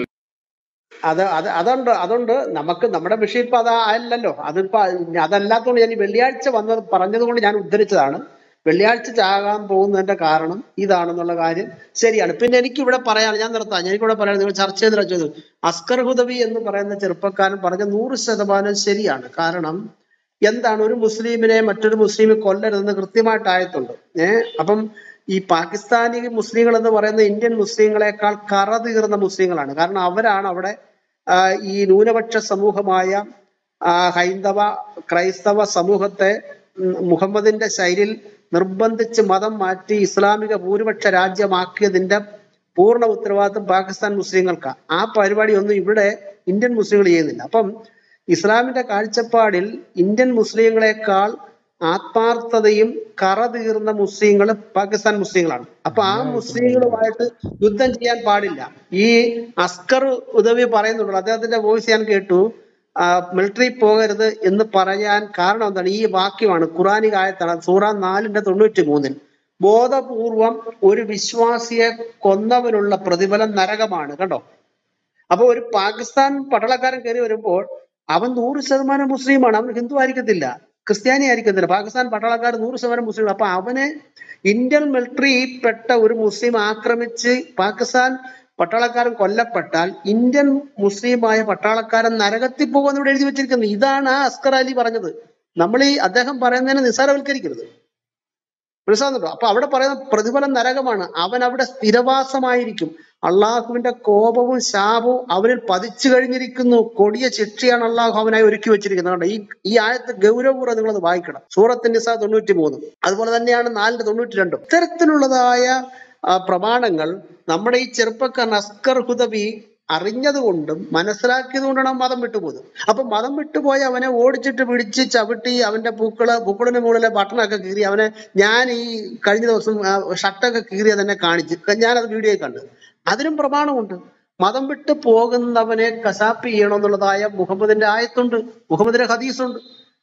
S5: അത് അത് അതുണ്ട് അതുണ്ട് നമുക്ക് നമ്മുടെ വിഷയം ഇപ്പൊ അതാ അല്ലല്ലോ അതിപ്പോ അതല്ലാത്തതുകൊണ്ട് ഞാൻ ഈ വെള്ളിയാഴ്ച വന്നത് പറഞ്ഞത് കൊണ്ട് ഞാൻ ഉദ്ധരിച്ചതാണ് വെള്ളിയാഴ്ച ചാകാൻ പോകുന്നതിന്റെ കാരണം ഇതാണെന്നുള്ള കാര്യം ശരിയാണ് പിന്നെ എനിക്ക് ഇവിടെ പറയാൻ ഞാൻ നിർത്താം എനിക്കിവിടെ പറയാൻ നിങ്ങൾ ചർച്ച ചെയ്ത് വെച്ചത് അസ്കർ ഹുദവി എന്ന് പറയുന്ന ചെറുപ്പക്കാരൻ പറഞ്ഞ നൂറ് ശതമാനം ശരിയാണ് കാരണം എന്താണ് ഒരു മുസ്ലിമിനെ മറ്റൊരു മുസ്ലിം കൊല്ലരുതെന്ന് കൃത്യമായിട്ട് ആയത്തുണ്ട് ഏഹ് അപ്പം ഈ പാകിസ്ഥാനി മുസ്ലിങ്ങൾ എന്ന് പറയുന്ന ഇന്ത്യൻ മുസ്ലിങ്ങളെക്കാൾ കറ തീർന്ന മുസ്ലിങ്ങളാണ് കാരണം അവരാണ് അവിടെ ആ, ഈ ന്യൂനപക്ഷ സമൂഹമായ ആ, ഹൈന്ദവ ക്രൈസ്തവ സമൂഹത്തെ ഉം, മുഹമ്മദിന്റെ ശൈലിയിൽ നിർബന്ധിച്ച് മതം മാറ്റി ഇസ്ലാമിക ഭൂരിപക്ഷ രാജ്യമാക്കിയതിന്റെ പൂർണ്ണ ഉത്തരവാദിത്വം പാകിസ്ഥാൻ മുസ്ലിങ്ങൾക്കാണ് ആ പരിപാടി ഒന്നും ഇവിടെ ഇന്ത്യൻ മുസ്ലിങ്ങൾ ചെയ്യുന്നില്ല അപ്പം ഇസ്ലാമിന്റെ കാഴ്ചപ്പാടിൽ ഇന്ത്യൻ മുസ്ലിങ്ങളെക്കാൾ ആത്മാർത്ഥതയും കറ തീർന്ന മുസ്ലിങ്ങൾ പാകിസ്ഥാൻ മുസ്ലിങ്ങളാണ് അപ്പൊ ആ മുസ്ലിങ്ങളുമായിട്ട് യുദ്ധം ചെയ്യാൻ പാടില്ല ഈ അസ്കർ ഉദവി പറയുന്നുണ്ടല്ലോ അദ്ദേഹത്തിന്റെ വോയിസ് ഞാൻ കേട്ടു മിലിറ്ററി പോകരുത് എന്ന് പറയാൻ കാരണം എന്താണ് ഈ വാക്യമാണ് ഖുറാനിക ആയത്താണ് സൂറ നാലിന്റെ തൊണ്ണൂറ്റി മൂന്നിൽ ബോധപൂർവം ഒരു വിശ്വാസിയെ കൊന്നവനുള്ള പ്രതിഫലം നരകമാണ് കണ്ടോ അപ്പൊ ഒരു പാകിസ്ഥാൻ പട്ടാളക്കാരൻ കയറി വരുമ്പോൾ അവൻ നൂറ് ശതമാനം മുസ്ലിമാണ് അവൻ ഹിന്ദു ആയിരിക്കത്തില്ല ക്രിസ്ത്യാനി ആയിരിക്കത്തില്ല പാകിസ്ഥാൻ പട്ടാളക്കാർ നൂറ് ശതമാനം മുസ്ലിം അപ്പൊ അവനെ ഇന്ത്യൻ മിലിറ്ററി പെട്ട ഒരു മുസ്ലിം ആക്രമിച്ച് പാകിസ്ഥാൻ പട്ടാളക്കാരൻ കൊല്ലപ്പെട്ടാൽ ഇന്ത്യൻ മുസ്ലിമായ പട്ടാളക്കാരൻ നരകത്തിൽ പോകുമെന്ന് ഇവിടെ എഴുതി വെച്ചിരിക്കുന്നത് ഇതാണ് ആ അസ്കർ അലി പറഞ്ഞത് നമ്മൾ ഈ അദ്ദേഹം പറയുന്നതിനെ നിസ്സാരവൽക്കരിക്കരുത് മനസ്സിലാകുന്നുണ്ടോ അപ്പൊ അവിടെ പറയുന്ന പ്രതിഫലം നരകമാണ് അവൻ അവിടെ സ്ഥിരവാസമായിരിക്കും അള്ളാഹുവിന്റെ കോപവും ശാപവും അവനിൽ പതിച്ചു കഴിഞ്ഞിരിക്കുന്നു കൊടിയ ശിക്ഷയാണ് അള്ളാഹു അവനായി ഒരുക്കി വെച്ചിരിക്കുന്നത് കണ്ടോ ഈ ഈ ആയത്ത് ഗൗരവപൂർവ്വം നിങ്ങളത് വായിക്കണം സൂറത്തിന്റെ നിസ തൊണ്ണൂറ്റി മൂന്നും അതുപോലെ തന്നെയാണ് നാലിന്റെ തൊണ്ണൂറ്റി രണ്ടും ഇത്തരത്തിലുള്ളതായ ആ, പ്രമാണങ്ങൾ നമ്മുടെ ഈ ചെറുപ്പക്കാരൻ അസ്കർ ഹുദവി അറിഞ്ഞതുകൊണ്ടും മനസ്സിലാക്കിയത് കൊണ്ടാണ് അവൻ മതം വിട്ടുപോയത് അപ്പൊ മതം വിട്ടുപോയി അവനെ ഓടിച്ചിട്ട് പിടിച്ച് ചവിട്ടി അവന്റെ പൂക്കള് പൂക്കളിന് മുകളിലെ ബട്ടണൊക്കെ കീറി അവനെ ഞാൻ ഈ കഴിഞ്ഞ ദിവസം ആ, ഷർട്ടൊക്കെ കീറിയത് തന്നെ കാണിച്ച് ഞാനത് വീഡിയോയിൽ കണ്ടു അതിനും പ്രമാണമുണ്ട് മതം വിട്ട് പോകുന്നവനെ കശാപ്പ് ചെയ്യണമെന്നുള്ളതായ മുഹമ്മദിന്റെ ആയത്തുണ്ട് മുഹമ്മദിന്റെ ഹദീസുണ്ട്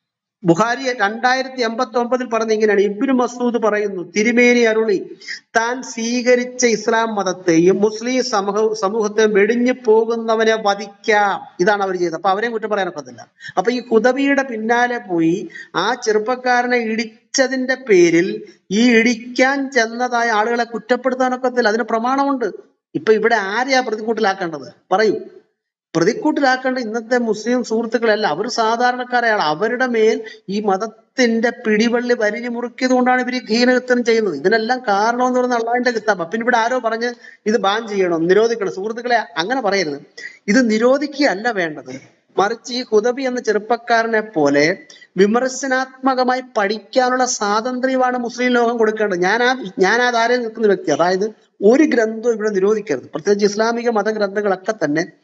S5: ബുഖാരി രണ്ടായിരത്തി എൺപത്തി ഒമ്പതിൽ പറഞ്ഞ ഇങ്ങനെയാണ് ഇബ്നു മസൂദ് പറയുന്നു തിരുമേനി അരുളി താൻ സ്വീകരിച്ച ഇസ്ലാം മതത്തെയും മുസ്ലിം സമൂഹ സമൂഹത്തെയും വെടിഞ്ഞു പോകുന്നവനെ വധിക്കാം ഇതാണ് അവർ ചെയ്തത് അപ്പൊ അവരെ കുറ്റം പറയാനൊക്കത്തില്ല അപ്പൊ ഈ ഹുദവിയുടെ പിന്നാലെ പോയി ആ ചെറുപ്പക്കാരനെ ഇടിച്ചതിന്റെ പേരിൽ ഈ ഇടിക്കാൻ ചെന്നതായ ആളുകളെ കുറ്റപ്പെടുത്താനൊക്കത്തില്ല അതിന് പ്രമാണമുണ്ട് ഇപ്പൊ ഇവിടെ ആരെയാ പ്രതിക്കൂട്ടിലാക്കേണ്ടത് പറയൂ പ്രതിക്കൂട്ടിലാക്കേണ്ട ഇന്നത്തെ മുസ്ലിം സുഹൃത്തുക്കളല്ല അവർ സാധാരണക്കാരാണ് അവരുടെ മേൽ ഈ മതത്തിന്റെ പിടിവള്ളി വരിഞ്ഞു മുറുക്കിയത് കൊണ്ടാണ് ഇവർ ഈ ധീനകൃത്യം ചെയ്യുന്നത് ഇതിനെല്ലാം കാരണം എന്ന് പറയുന്നത് അള്ളാഹിന്റെ കിതാബ് പിന്നെ ഇവിടെ ആരോ പറഞ്ഞ് ഇത് ബാൻ ചെയ്യണം നിരോധിക്കണം സുഹൃത്തുക്കളെ അങ്ങനെ പറയരുത് ഇത് നിരോധിക്കുകയല്ല വേണ്ടത് മറിച്ച് ഈ ഹുദബി എന്ന ചെറുപ്പക്കാരനെ പോലെ വിമർശനാത്മകമായി പഠിക്കാനുള്ള സ്വാതന്ത്ര്യമാണ് മുസ്ലിം ലോകം കൊടുക്കേണ്ടത് ഞാൻ ആ ഞാൻ ആ ധാരയിൽ നിൽക്കുന്ന വ്യക്തി അതായത് ഒരു ഗ്രന്ഥവും ഇവിടെ നിരോധിക്കരുത് പ്രത്യേകിച്ച് ഇസ്ലാമിക മതഗ്രന്ഥങ്ങളൊക്കെ തന്നെ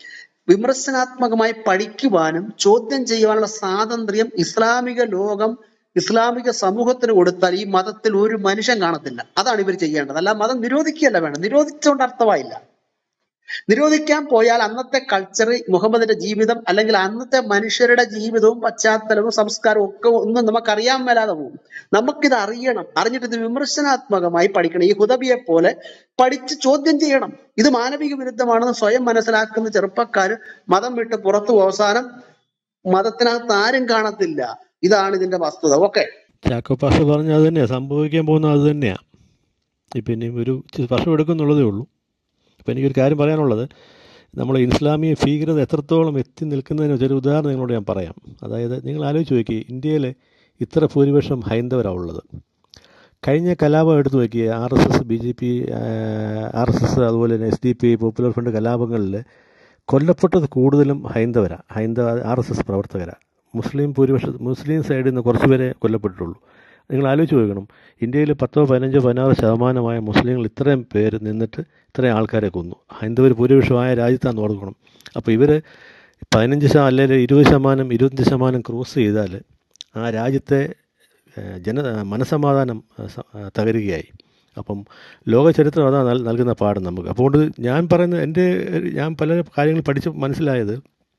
S5: വിമർശനാത്മകമായി പഠിക്കുവാനും ചോദ്യം ചെയ്യുവാനുള്ള സ്വാതന്ത്ര്യം ഇസ്ലാമിക ലോകം ഇസ്ലാമിക സമൂഹത്തിന് കൊടുത്താൽ ഈ മതത്തിൽ ഒരു മനുഷ്യൻ കാണത്തില്ല അതാണ് ഇവർ ചെയ്യേണ്ടത് അല്ല മതം നിരോധിക്കുകയല്ല വേണം നിരോധിച്ചുകൊണ്ട് അർത്ഥമായില്ല നിരോധിക്കാൻ പോയാൽ അന്നത്തെ കൾച്ചർ മുഹമ്മദിന്റെ ജീവിതം അല്ലെങ്കിൽ അന്നത്തെ മനുഷ്യരുടെ ജീവിതവും പശ്ചാത്തലവും സംസ്കാരവും ഒക്കെ ഒന്നും നമുക്ക് അറിയാൻ മേലാതെ പോകും നമുക്കിത് അറിയണം അറിഞ്ഞിട്ട് ഇത് വിമർശനാത്മകമായി പഠിക്കണം ഈ ഹുദബിയെ പോലെ പഠിച്ച് ചോദ്യം ചെയ്യണം ഇത് മാനവിക വിരുദ്ധമാണെന്ന് സ്വയം മനസ്സിലാക്കുന്ന ചെറുപ്പക്കാർ മതം വിട്ട് പുറത്തു പോകും. അവസാനം മതത്തിനകത്ത് ആരും കാണത്തില്ല ഇതാണ് ഇതിന്റെ വസ്തുത ഓക്കെ
S3: ചാക്കോ പാഷ പറഞ്ഞ അത് തന്നെയാണ് സംഭവിക്കാൻ പോകുന്നത് അത് തന്നെയാണ് ഇപ്പം ഇനി ഒരു ഇച്ചിരി വർഷം എടുക്കുന്നുള്ളതേ ഉള്ളൂ ഇപ്പം എനിക്കൊരു കാര്യം പറയാനുള്ളത് നമ്മൾ ഇസ്ലാമിക ഭീകരത എത്രത്തോളം എത്തി നിൽക്കുന്നതിന് ഒരു ഉദാഹരണം നിങ്ങളോട് ഞാൻ പറയാം അതായത് നിങ്ങൾ ആലോചിച്ച് നോക്കി ഇന്ത്യയിൽ ഇത്ര ഭൂരിപക്ഷം ഹൈന്ദവരാണ് ഉള്ളത് കഴിഞ്ഞ കലാപം എടുത്തു നോക്കി R S S B J P R S S അതുപോലെ തന്നെ S D P popular front കലാപങ്ങളിൽ കൊല്ലപ്പെട്ടത് കൂടുതലും ഹൈന്ദവരാണ് ഹൈന്ദവ ആർ എസ് എസ് പ്രവർത്തകരാണ് മുസ്ലിം ഭൂരിപക്ഷ മുസ്ലിം സൈഡിൽ നിന്ന് കുറച്ച് പേരെ കൊല്ലപ്പെട്ടിട്ടുള്ളൂ നിങ്ങൾ ആലോചിച്ച് നോക്കണം ഇന്ത്യയിൽ പത്തോ പതിനഞ്ചോ പതിനാറ് ശതമാനമായ മുസ്ലിങ്ങൾ ഇത്രയും പേര് നിന്നിട്ട് ഇത്രയും ആൾക്കാരെ കൊന്നു ഹൈന്ദവർ ഭൂരിപക്ഷമായ രാജ്യത്താണെന്ന് ഓർക്കണം അപ്പോൾ ഇവർ പതിനഞ്ച് ശതമാനം അല്ലെങ്കിൽ ഇരുപത് ശതമാനം ഇരുപത്തഞ്ച് ശതമാനം ക്രോസ് ചെയ്താൽ ആ രാജ്യത്തെ ഏഹ്, ജന മനസമാധാനം ഏഹ്, സ- ഏഹ്, തകരുകയായി അപ്പം ലോക ചരിത്രം അതാ നൽ- നൽകുന്ന പാഠം നമുക്ക് അപ്പോൾ ഞാൻ പറയുന്ന എൻ്റെ ഒരു- ഞാൻ പല കാര്യങ്ങൾ പഠിച്ച് മനസ്സിലായത്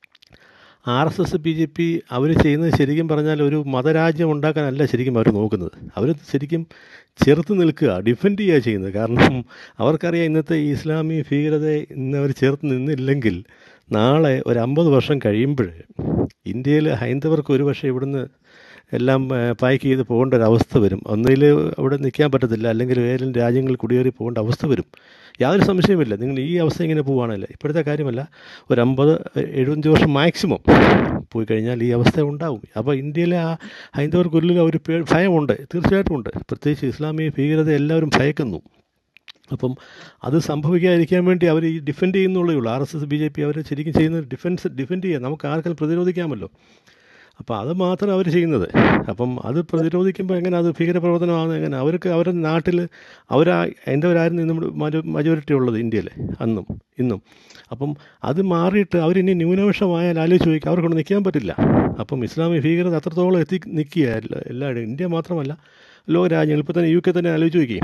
S3: R S S B J P അവർ ചെയ്യുന്നത് ശരിക്കും പറഞ്ഞാൽ ഒരു മതരാജ്യം ഉണ്ടാക്കാനല്ല ശരിക്കും അവർ നോക്കുന്നത് അവർ ശരിക്കും ചെറുത്ത് നിൽക്കുക ഡിഫെൻഡ് ചെയ്യുക ചെയ്യുന്നത് കാരണം അവർക്കറിയാം ഇന്നത്തെ ഈ ഇസ്ലാമി ഭീകരതയെ ഇന്ന് അവർ ചേർത്ത് നിന്നില്ലെങ്കിൽ നാളെ ഒരു അമ്പത് വർഷം കഴിയുമ്പോൾ ഇന്ത്യയിൽ ഹൈന്ദവർക്ക് ഒരു പക്ഷേ ഇവിടുന്ന് എല്ലാം പാക്ക് ചെയ്ത് പോകേണ്ട ഒരു അവസ്ഥ വരും ഒന്നിൽ അവിടെ നിൽക്കാൻ പറ്റത്തില്ല അല്ലെങ്കിൽ ഏതെങ്കിലും രാജ്യങ്ങളിൽ കുടിയേറി പോകേണ്ട അവസ്ഥ വരും യാതൊരു സംശയമില്ല നിങ്ങൾ ഈ അവസ്ഥ ഇങ്ങനെ പോവുകയാണല്ലേ ഇപ്പോഴത്തെ കാര്യമല്ല ഒരു അമ്പത് എഴുപത്തഞ്ച് വർഷം മാക്സിമം പോയി കഴിഞ്ഞാൽ ഈ അവസ്ഥ ഉണ്ടാവും അപ്പോൾ ഇന്ത്യയിലെ ആ ഹൈന്ദവർക്കുള്ളിൽ ഒരു പേ ഭയമുണ്ട് തീർച്ചയായിട്ടും ഉണ്ട് പ്രത്യേകിച്ച് ഇസ്ലാമിക ഭീകരത എല്ലാവരും ഭയക്കുന്നു അപ്പം അത് സംഭവിക്കാതിരിക്കാൻ വേണ്ടി അവർ ഈ ഡിഫെൻഡ് ചെയ്യുന്നുള്ളേ ഉള്ളൂ R S S B J P അവർ ശരിക്കും ചെയ്യുന്നത് ഡിഫൻസ് ഡിഫെൻഡ് ചെയ്യുക നമുക്ക് ആർക്കും പ്രതിരോധിക്കാമല്ലോ അപ്പോൾ അത് മാത്രം അവർ ചെയ്യുന്നത് അപ്പം അത് പ്രതിരോധിക്കുമ്പോൾ എങ്ങനെ അത് ഭീകരപ്രവർത്തനമാകുന്നത് എങ്ങനെ അവർക്ക് അവരുടെ നാട്ടിൽ അവരാ എന്തവരായിരുന്നു ഇന്നും മജോറിറ്റി ഉള്ളത് ഇന്ത്യയിൽ അന്നും ഇന്നും അപ്പം അത് മാറിയിട്ട് അവരിനി ന്യൂനപക്ഷമായാൽ ആലോചിച്ച് ചോദിക്കുക അവർക്കൊണ്ട് നിൽക്കാൻ പറ്റില്ല അപ്പം ഇസ്ലാമിക ഭീകരത അത്രത്തോളം എത്തി നിൽക്കുക എല്ലാ- എല്ലായിടും ഇന്ത്യ മാത്രമല്ല ലോകരാജ്യങ്ങൾ ഇപ്പോൾ തന്നെ യു കെ തന്നെ ആലോചിച്ച് നോക്കി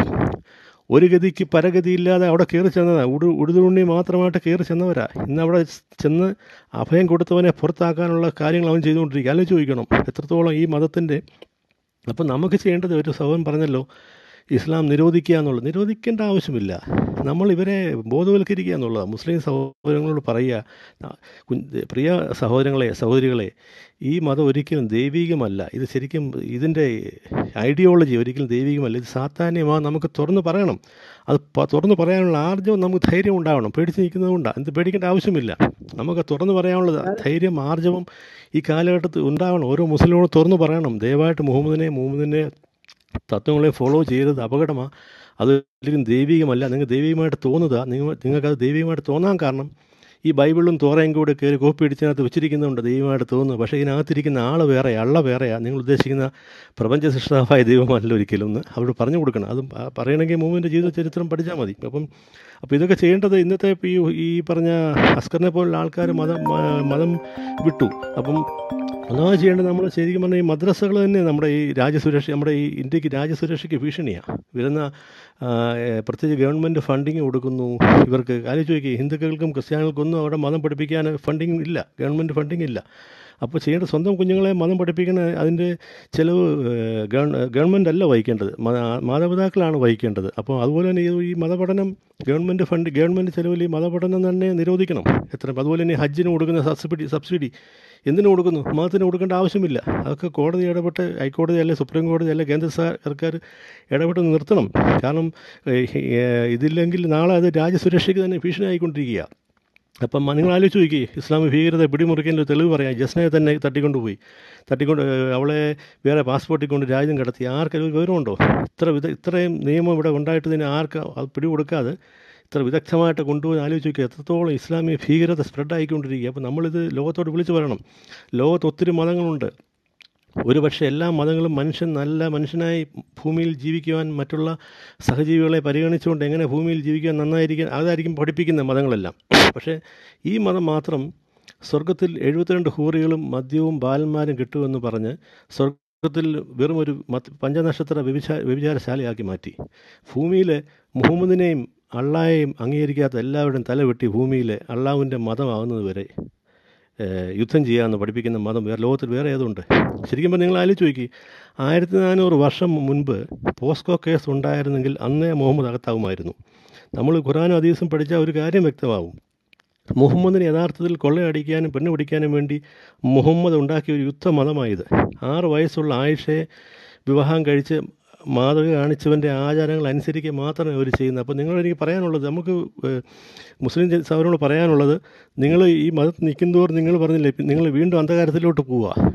S3: ഒരു ഗതിക്ക് പരഗതിയില്ലാതെ അവിടെ കയറി ചെന്നതാണ് ഉടു ഉടുതുണി മാത്രമായിട്ട് കയറി ചെന്നവരാ ഇന്ന് അവിടെ ചെന്ന് അഭയം കൊടുത്തവനെ പുറത്താക്കാനുള്ള കാര്യങ്ങൾ അവൻ ചെയ്തുകൊണ്ടിരിക്കുക ആലോചിച്ച് ചോദിക്കണം എത്രത്തോളം ഈ മതത്തിൻ്റെ അപ്പം നമുക്ക് ചെയ്യേണ്ടത് ഒരു സഹോദരൻ പറഞ്ഞല്ലോ ഇസ്ലാം നിരോധിക്കുക എന്നുള്ളത് നിരോധിക്കേണ്ട ആവശ്യമില്ല നമ്മൾ ഇവരെ ബോധവൽക്കരിക്കുക എന്നുള്ളതാണ് മുസ്ലിം സഹോദരങ്ങളോട് പറയുക ആ, കുഞ്ഞ് പ്രിയ സഹോദരങ്ങളെ സഹോദരികളെ ഈ മതം ഒരിക്കലും ദൈവികമല്ല ഇത് ശരിക്കും ഇതിൻ്റെ ഐഡിയോളജി ഒരിക്കലും ദൈവികമല്ല ഇത് സാധാന്യമാണ് നമുക്ക് തുറന്ന് പറയണം അത് പ- തുറന്ന് പറയാനുള്ള ആർജവം നമുക്ക് ധൈര്യം ഉണ്ടാവണം പേടിച്ച് നിൽക്കുന്നതുകൊണ്ടാണ് എന്ത് പേടിക്കേണ്ട ആവശ്യമില്ല നമുക്ക് തുറന്ന് പറയാനുള്ള ധൈര്യം ആർജവം ഈ കാലഘട്ടത്തിൽ ഉണ്ടാവണം ഓരോ മുസ്ലിമോട് തുറന്ന് പറയണം ദയവായിട്ട് മുഹമ്മദിനെ മുഹമ്മദിനെ തത്വങ്ങളെ ഫോളോ ചെയ്തത് അപകടമാണ് അത് ഒരിക്കലും ദൈവികമല്ല നിങ്ങൾക്ക് ദൈവികമായിട്ട് തോന്നുക നിങ്ങൾ നിങ്ങൾക്കത് ദൈവികമായിട്ട് തോന്നാൻ കാരണം ഈ ബൈബിളും തോറയും കൂടെ കയറി കോപ്പി അടിച്ചതിനകത്ത് വെച്ചിരിക്കുന്നുണ്ട് ദൈവമായിട്ട് തോന്നുന്നു പക്ഷേ ഇതിനകത്തിരിക്കുന്ന ആൾ വേറെ അള്ള വേറെയാണ് നിങ്ങൾ ഉദ്ദേശിക്കുന്ന പ്രപഞ്ച സൃഷ്ടാവായ ദൈവമല്ല ഒരിക്കലും എന്ന് അവരോട് പറഞ്ഞു കൊടുക്കണം അതും പ- പറയണമെങ്കിൽ മൂവിൻ്റെ ജീവിത ചരിത്രം പഠിച്ചാൽ മതി അപ്പം അപ്പോൾ ഇതൊക്കെ ചെയ്യേണ്ടത് ഇന്നത്തെ ഇപ്പോൾ ഈ ഈ പറഞ്ഞ അസ്കറിനെ പോലുള്ള ആൾക്കാർ മതം മ- മതം വിട്ടു അപ്പം ഒന്നാമത് ചെയ്യേണ്ടത് നമ്മൾ ശരിക്കും പറഞ്ഞാൽ ഈ മദ്രസകൾ തന്നെ നമ്മുടെ ഈ രാജ്യസുരക്ഷ നമ്മുടെ ഈ ഇന്ത്യക്ക് രാജ്യസുരക്ഷയ്ക്ക് ഭീഷണിയാണ് വരുന്ന ആ, ഏ, പ്രത്യേകിച്ച് ഗവൺമെൻറ് ഫണ്ടിങ് കൊടുക്കുന്നു ഇവർക്ക് ആലോചിച്ച് നോക്കി ഹിന്ദുക്കൾക്കും ക്രിസ്ത്യാനികൾക്കൊന്നും അവിടെ മതം പഠിപ്പിക്കാൻ ഫണ്ടിങ് ഇല്ല ഗവൺമെൻറ് ഫണ്ടിങ് ഇല്ല അപ്പോൾ ചെയ്യേണ്ട സ്വന്തം കുഞ്ഞുങ്ങളെ മതം പഠിപ്പിക്കുന്ന അതിൻ്റെ ചിലവ് ഗവൺമെൻറ് അല്ല വഹിക്കേണ്ടത് മ- മാതാപിതാക്കളാണ് വഹിക്കേണ്ടത് അപ്പോൾ അതുപോലെ തന്നെ ഈ- ഈ മതപഠനം ഗവൺമെൻറ് ഫണ്ട് ഗവൺമെൻറ് ചിലവിൽ ഈ മതപഠനം തന്നെ നിരോധിക്കണം എത്ര അതുപോലെ തന്നെ ഹജ്ജിന് കൊടുക്കുന്ന സബ്സിഡി സബ്സിഡി എന്തിനു കൊടുക്കുന്നു മതത്തിന് കൊടുക്കേണ്ട ആവശ്യമില്ല അതൊക്കെ കോടതി ഇടപെട്ട് ഹൈക്കോടതി അല്ലെ സുപ്രീം കോടതി അല്ലെ കേന്ദ്ര സ- സർക്കാർ ഇടപെട്ട് നിർത്തണം കാരണം ഏഹ്, ഏഹ്, ഇതില്ലെങ്കിൽ നാളെ അത് രാജ്യസുരക്ഷയ്ക്ക് തന്നെ ഭീഷണിയായിക്കൊണ്ടിരിക്കുക അപ്പം നിങ്ങൾ ആലോചിച്ച് നോക്കി ഇസ്ലാമിക ഭീകരത പിടിമുറിക്കാൻ ഒരു തെളിവ് പറയാം ജസ്നയെ തന്നെ തട്ടിക്കൊണ്ടുപോയി തട്ടിക്കൊണ്ട് ഏഹ്, അവളെ വേറെ പാസ്പോർട്ടിൽ കൊണ്ട് രാജ്യം കടത്തി ആർക്കും ഒരു വിവരമുണ്ടോ ഇത്ര വിധ ഇത്രയും നിയമം ഇവിടെ ഉണ്ടായിട്ട് തന്നെ ആർക്ക് അത് പിടികൊടുക്കാതെ ഇത്ര വിദഗ്ധമായിട്ട് കൊണ്ടുപോയി ആലോചിച്ച് നോക്കി എത്രത്തോളം ഇസ്ലാമിക ഭീകരത സ്പ്രെഡ് ആയിക്കൊണ്ടിരിക്കുക അപ്പോൾ നമ്മളിത് ലോകത്തോട് വിളിച്ചു പറയണം ലോകത്ത് ഒത്തിരി മതങ്ങളുണ്ട് ഒരു പക്ഷേ എല്ലാ മതങ്ങളും മനുഷ്യൻ നല്ല മനുഷ്യനായി ഭൂമിയിൽ ജീവിക്കുവാൻ മറ്റുള്ള സഹജീവികളെ പരിഗണിച്ചുകൊണ്ട് എങ്ങനെ ഭൂമിയിൽ ജീവിക്കാൻ നന്നായിരിക്കാൻ അതായിരിക്കും പഠിപ്പിക്കുന്ന മതങ്ങളെല്ലാം പക്ഷേ ഈ മതം മാത്രം സ്വർഗത്തിൽ എഴുപത്തിരണ്ട് ഹൂറികളും മദ്യവും ബാലന്മാരും കിട്ടുമെന്ന് പറഞ്ഞ് സ്വർഗത്തിൽ വെറും ഒരു മത്ത് പഞ്ചനക്ഷത്ര വ്യഭിചാ വ്യഭിചാരശാലയാക്കി മാറ്റി ഭൂമിയിലെ മുഹമ്മദിനെയും അള്ളായെയും അംഗീകരിക്കാത്ത എല്ലാവരുടെയും തലവെട്ടി ഭൂമിയിലെ അള്ളാഹുവിൻ്റെ മതമാകുന്നത് വരെ ഏഹ്, യുദ്ധം ചെയ്യാമെന്ന് പഠിപ്പിക്കുന്ന മതം വേറെ ലോകത്തിൽ വേറെ ഏതുണ്ട് ശരിക്കും പറഞ്ഞാൽ നിങ്ങൾ ആലോചിച്ച് നോക്കി ആയിരത്തി നാനൂറ് വർഷം മുൻപ് പോസ്കോ കേസ് ഉണ്ടായിരുന്നെങ്കിൽ അന്നേ മുഹമ്മദ് അകത്താവുമായിരുന്നു നമ്മൾ ഖുറാനും ഹദീസും പഠിച്ചാൽ ഒരു കാര്യം വ്യക്തമാവും മുഹമ്മദിന് യഥാർത്ഥത്തിൽ കൊള്ളയടിക്കാനും പെണ്ണ് പിടിക്കാനും വേണ്ടി മുഹമ്മദ് ഉണ്ടാക്കിയ ഒരു യുദ്ധമതമായത് ആറ് വയസ്സുള്ള ആയിഷയെ വിവാഹം കഴിച്ച് മാതൃക കാണിച്ചവൻ്റെ ആചാരങ്ങൾ അനുസരിക്കുക മാത്രമേ അവർ ചെയ്യുന്നത് അപ്പോൾ നിങ്ങൾ എനിക്ക് പറയാനുള്ളത് നമുക്ക് ഏഹ്, മുസ്ലിം ജന- സഹോദരനോട് പറയാനുള്ളത് നിങ്ങൾ ഈ മതത്തിൽ നിൽക്കുന്നതോറും നിങ്ങൾ പറഞ്ഞില്ലേ നിങ്ങൾ വീണ്ടും അന്ധകാരത്തിലോട്ട് പോവുക